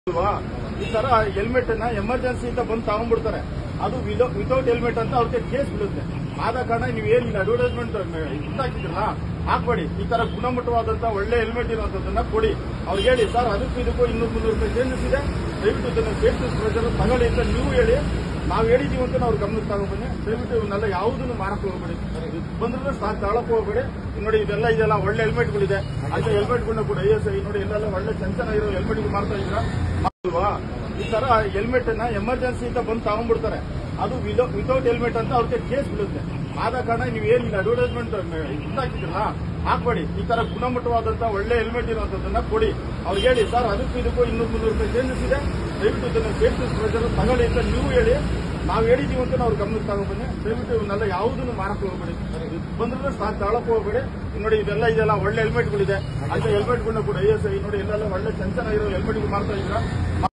ಅಲ್ವಾ ಈ ತರ ಹೆಲ್ಮೆಟ್ ನ ಎಮರ್ಜೆನ್ಸಿ ಅಂತ ಬಂದು ತಗೊಂಡ್ಬಿಡ್ತಾರೆ ಅದು ವಿತೌಟ್ ಹೆಲ್ಮೆಟ್ ಅಂತ ಅವ್ರಿಗೆ ಕೇಸ್ ಬೀಳುತ್ತೆ ಆದ ಕಾರಣ ನೀವು ಏನಿಲ್ಲ ಅಡ್ವರ್ಟೈಸ್ಮೆಂಟ್ ಇದಾಕಿದ್ರಲ್ಲ ಹಾಕ್ಬೇಡಿ ಈ ತರ ಗುಣಮಟ್ಟವಾದಂತ ಒಳ್ಳೆ ಹೆಲ್ಮೆಟ್ ಇರುವಂತದನ್ನ ಕೊಡಿ ಅವ್ರಿಗೆ ಹೇಳಿ ಸರ್ ಅದಕ್ಕೂ ಇದಕ್ಕೂ ಇನ್ನೂರು ಮುನ್ನೂರು ರೂಪಾಯಿ ಚೇಂಜಸ್ ಇದೆ ದಯವಿಟ್ಟು ಇದನ್ನ ಸೇಫ್ಟಿ ಪ್ರಜರು ತಗೊಳ್ಳಿ ಅಂತ ನೀವು ಹೇಳಿ ನಾವು ಹೇಳಿದೀವಿ ಅಂತ ಅವ್ರ ಗಮನಕ್ಕೆ ತಗೊಂಡ್ಬನ್ನಿ ದಯವಿಟ್ಟು ಇವನ್ನೆಲ್ಲ ಯಾವುದನ್ನು ಮಾರಕ್ಕೆ ಹೋಗ್ಬೇಡಿ ಬಂದ್ರೆ ಸಾಕು ತಗೊಳಕ್ ಹೋಗ್ಬೇಡಿ ಈಗ ನೋಡಿ ಇದೆಲ್ಲ ಇದೆಲ್ಲ ಒಳ್ಳೆ ಹೆಲ್ಮೆಟ್ಗಳಿದೆ ಅಂತ ಹೆಲ್ಮೆಟ್ಗಳನ್ನ ಕೂಡ ಐ ಎಸ್ ಐ ನೋಡಿ ಎಲ್ಲೆಲ್ಲ ಒಳ್ಳೆ ಚೆನ್ನ ಚೆನ್ನಾಗಿರೋ ಹೆಲ್ಮೆಟ್ಗಳು ಮಾಡ್ತಾ ಇದ್ದೀರಾ ಅಲ್ವಾ ಈ ತರ ಹೆಲ್ಮೆಟ್ ನ ಎಮರ್ಜೆನ್ಸಿ ಅಂತ ಬಂದು ತಗೊಂಡ್ಬಿಡ್ತಾರೆ ಅದು ವಿತೌಟ್ ಹೆಲ್ಮೆಟ್ ಅಂತ ಅವ್ರಿಗೆ ಕೇಸ್ ಬೀಳುತ್ತೆ ಆದ ಕಾರಣ ನೀವು ಏನಿಲ್ಲ ಅಡ್ವರ್ಟೈಸ್ಮೆಂಟ್ ಇದಾಕಿದ್ರಲ್ಲ ಹಾಕ್ಬೇಡಿ ಈ ತರ ಗುಣಮಟ್ಟವಾದಂತ ಒಳ್ಳೆ ಹೆಲ್ಮೆಟ್ ಇರುವಂತದನ್ನ ಕೊಡಿ ಅವ್ರಿಗೆ ಹೇಳಿ ಸರ್ ಅದಕ್ಕೂ ಇದಕ್ಕೂ ಇನ್ನೂರು ಮುನ್ನೂರು ರೂಪಾಯಿ ಚೇಂಜಸ್ ಇದೆ ದಯವಿಟ್ಟು ಇದನ್ನ ಸೇಫ್ಟಿ ಪ್ರಜರು ತಗೊಳ್ಳಿ ಅಂತ ನೀವು ಹೇಳಿ ನಾವು ಹೇಳಿದೀವಿ ಅಂತ ಅವ್ರ ಗಮನಕ್ಕೆ ತಗೊಂಡ್ಬನ್ನಿ ದಯವಿಟ್ಟು ಇವನ್ನೆಲ್ಲ ಯಾವುದನ್ನು ಮಾರಕ್ಕೆ ಹೋಗ್ಬೇಡಿ ಬಂದ್ರೆ ಸಾಕು ತಗೊಳಕ್ ಹೋಗ್ಬೇಡಿ ಈಗ ನೋಡಿ ಇದೆಲ್ಲ ಇದೆಲ್ಲ ಒಳ್ಳೆ ಹೆಲ್ಮೆಟ್ಗಳಿದೆ ಅಂತ ಹೆಲ್ಮೆಟ್ಗಳನ್ನ ಕೂಡ ಐ ಎಸ್ ಐ ನೋಡಿ ಎಲ್ಲೆಲ್ಲ ಒಳ್ಳೆ ಚೆನ್ನ ಚೆನ್ನಾಗಿರೋ ಹೆಲ್ಮೆಟ್ಗಳು ಮಾಡ್ತಾ ಇದ್ದೀರಾ